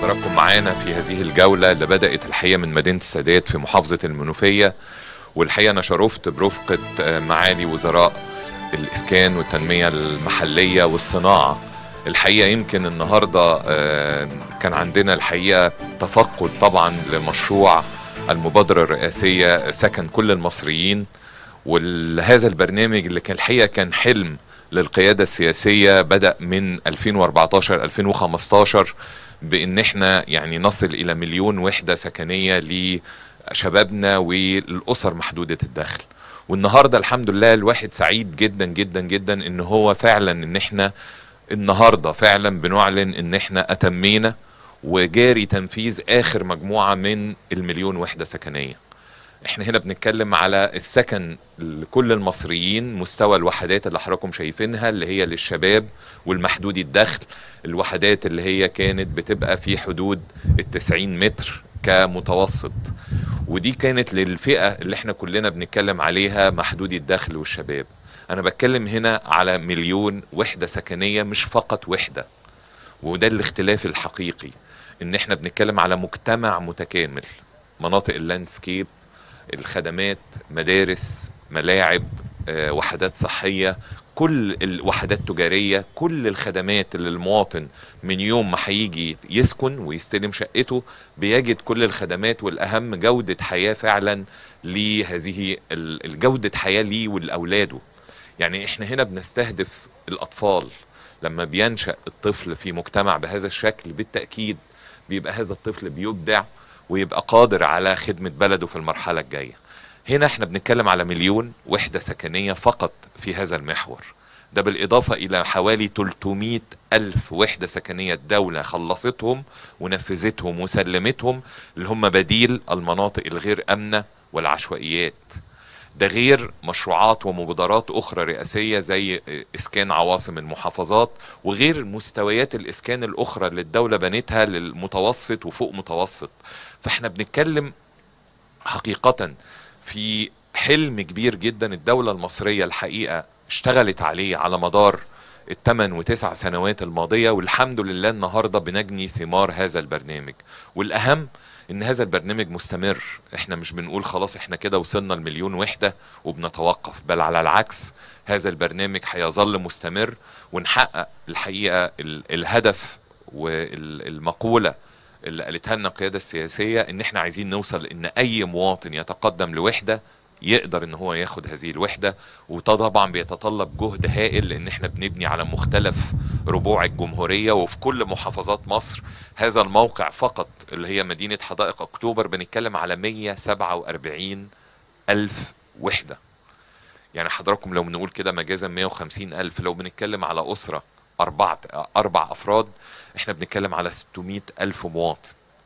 حضراتكم معانا في هذه الجولة اللي بدأت الحقيقة من مدينة السادات في محافظة المنوفية والحقيقة أنا شرفت برفقة معالي وزراء الإسكان والتنمية المحلية والصناعة الحقيقة يمكن النهاردة كان عندنا الحقيقة تفقد طبعا لمشروع المبادرة الرئاسية سكن كل المصريين وهذا البرنامج اللي كان الحقيقة كان حلم للقيادة السياسية بدأ من 2014 2015 بان احنا يعني نصل الى مليون وحدة سكنية لشبابنا والاسر محدودة الدخل والنهاردة الحمد لله الواحد سعيد جدا جدا جدا ان هو فعلا ان احنا النهاردة فعلا بنعلن ان احنا اتمينا وجاري تنفيذ اخر مجموعة من المليون وحدة سكنية احنا هنا بنتكلم على السكن لكل المصريين مستوى الوحدات اللي حضراتكم شايفينها اللي هي للشباب والمحدودي الدخل الوحدات اللي هي كانت بتبقى في حدود التسعين متر كمتوسط ودي كانت للفئة اللي احنا كلنا بنتكلم عليها محدودي الدخل والشباب انا بتكلم هنا على مليون وحدة سكنية مش فقط وحدة وده الاختلاف الحقيقي ان احنا بنتكلم على مجتمع متكامل مناطق اللاندسكيب الخدمات مدارس ملاعب آه، وحدات صحية كل الوحدات تجارية كل الخدمات اللي المواطن من يوم ما هيجي يسكن ويستلم شقته بيجد كل الخدمات والأهم جودة حياة فعلا لهذه ال- الجودة حياة ليه ولأولاده يعني احنا هنا بنستهدف الأطفال لما بينشأ الطفل في مجتمع بهذا الشكل بالتأكيد بيبقى هذا الطفل بيبدع ويبقى قادر على خدمة بلده في المرحلة الجاية هنا احنا بنتكلم على مليون وحدة سكنية فقط في هذا المحور ده بالإضافة إلى حوالي 300 ألف وحدة سكنية الدولة خلصتهم ونفذتهم وسلمتهم اللي هم بديل المناطق الغير أمنة والعشوائيات ده غير مشروعات ومبادرات أخرى رئاسية زي إسكان عواصم المحافظات وغير مستويات الإسكان الأخرى اللي الدولة بنتها للمتوسط وفوق متوسط فاحنا بنتكلم حقيقة في حلم كبير جدا الدولة المصرية الحقيقة اشتغلت عليه على مدار الثمان وتسع سنوات الماضية والحمد لله النهاردة بنجني ثمار هذا البرنامج والأهم ان هذا البرنامج مستمر احنا مش بنقول خلاص احنا كده وصلنا المليون وحدة وبنتوقف بل على العكس هذا البرنامج هيظل مستمر ونحقق الحقيقة ال- الهدف والمقولة اللي قالتها لنا القيادة السياسية ان احنا عايزين نوصل ان اي مواطن يتقدم لوحدة يقدر ان هو ياخد هذه الوحدة وده طبعا بيتطلب جهد هائل لان احنا بنبني على مختلف ربوع الجمهورية وفي كل محافظات مصر هذا الموقع فقط اللي هي مدينة حدائق اكتوبر بنتكلم على 147 الف وحدة يعني حضراتكم لو بنقول كده مجازا 150 الف لو بنتكلم على اسرة اربع اربع افراد احنا بنتكلم على 600 الف مواطن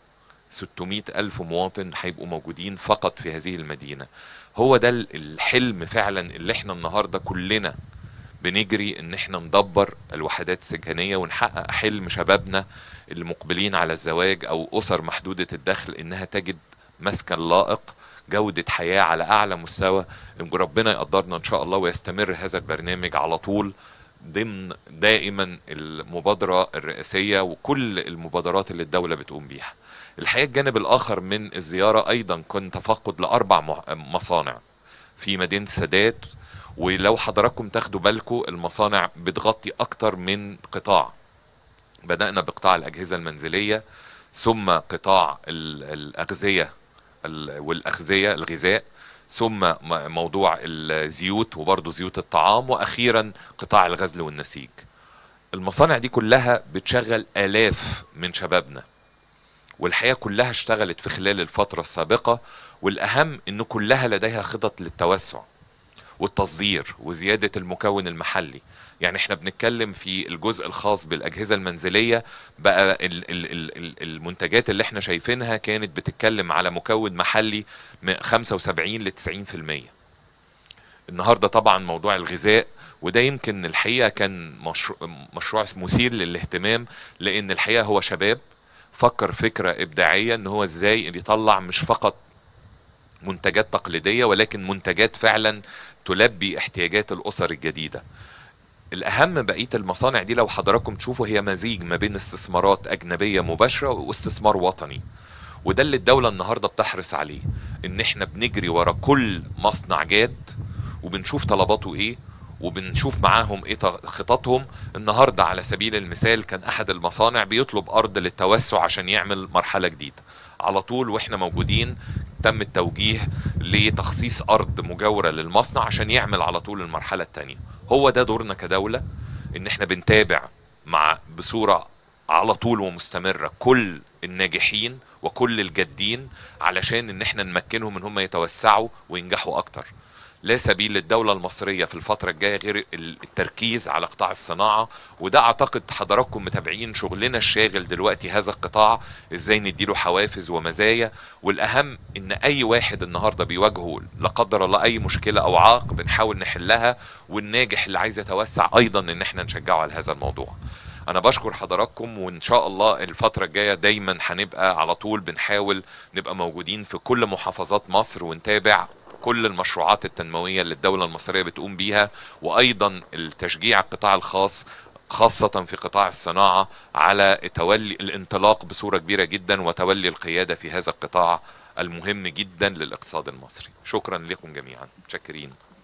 600 ألف مواطن هيبقوا موجودين فقط في هذه المدينة هو ده ال- الحلم فعلا اللي احنا النهاردة كلنا بنجري ان احنا ندبر الوحدات السكنية ونحقق حلم شبابنا اللي مقبلين على الزواج او اسر محدودة الدخل انها تجد مسكن لائق جودة حياة على اعلى مستوى إن ربنا يقدرنا ان شاء الله ويستمر هذا البرنامج على طول ضمن دائما المبادرة الرئاسية وكل المبادرات اللي الدولة بتقوم بيها الحقيقة الجانب الآخر من الزيارة أيضا كان تفقد لأربع مع- مصانع في مدينة السادات ولو حضراتكم تاخدوا بالكم المصانع بتغطي أكتر من قطاع بدأنا بقطاع الأجهزة المنزلية ثم قطاع ال- الأغذية ال- والأغذية الغذاء ثم م- موضوع الزيوت وبرضه زيوت الطعام وأخيرا قطاع الغزل والنسيج المصانع دي كلها بتشغل آلاف من شبابنا والحقيقة كلها اشتغلت في خلال الفترة السابقة والأهم أن كلها لديها خطط للتوسع والتصدير وزيادة المكون المحلي يعني احنا بنتكلم في الجزء الخاص بالأجهزة المنزلية بقى ال- ال- ال- ال- المنتجات اللي احنا شايفينها كانت بتتكلم على مكون محلي من 75 ل 90% النهارده طبعا موضوع الغذاء وده يمكن الحقيقه كان مشروع, مشروع مثير للاهتمام لان الحقيقه هو شباب فكر فكره ابداعيه ان هو ازاي يطلع مش فقط منتجات تقليديه ولكن منتجات فعلا تلبي احتياجات الاسر الجديده الاهم بقيه المصانع دي لو حضراتكم تشوفوا هي مزيج ما بين استثمارات اجنبيه مباشره واستثمار وطني وده اللي الدوله النهارده بتحرص عليه ان احنا بنجري ورا كل مصنع جاد وبنشوف طلباته ايه وبنشوف معاهم ايه خططهم النهارده على سبيل المثال كان احد المصانع بيطلب ارض للتوسع عشان يعمل مرحله جديده على طول واحنا موجودين تم التوجيه لتخصيص ارض مجاوره للمصنع عشان يعمل على طول المرحله الثانيه هو ده دورنا كدوله ان احنا بنتابع مع بصوره على طول ومستمره كل الناجحين وكل الجادين علشان ان احنا نمكنهم ان هم يتوسعوا وينجحوا اكتر لا سبيل للدولة المصرية في الفترة الجاية غير التركيز على قطاع الصناعة وده اعتقد حضراتكم متابعين شغلنا الشاغل دلوقتي هذا القطاع ازاي نديله حوافز ومزايا والاهم ان اي واحد النهاردة بيواجهه لا قدر الله اي مشكلة او عائق بنحاول نحلها والناجح اللي عايز يتوسع ايضا ان احنا نشجعه على هذا الموضوع انا بشكر حضراتكم وان شاء الله الفترة الجاية دايما هنبقى على طول بنحاول نبقى موجودين في كل محافظات مصر ونتابع كل المشروعات التنموية اللي الدولة المصرية بتقوم بيها وأيضا التشجيع القطاع الخاص خاصة في قطاع الصناعة على تولي الانطلاق بصورة كبيرة جدا وتولي القيادة في هذا القطاع المهم جدا للاقتصاد المصري شكرا لكم جميعا متشكرين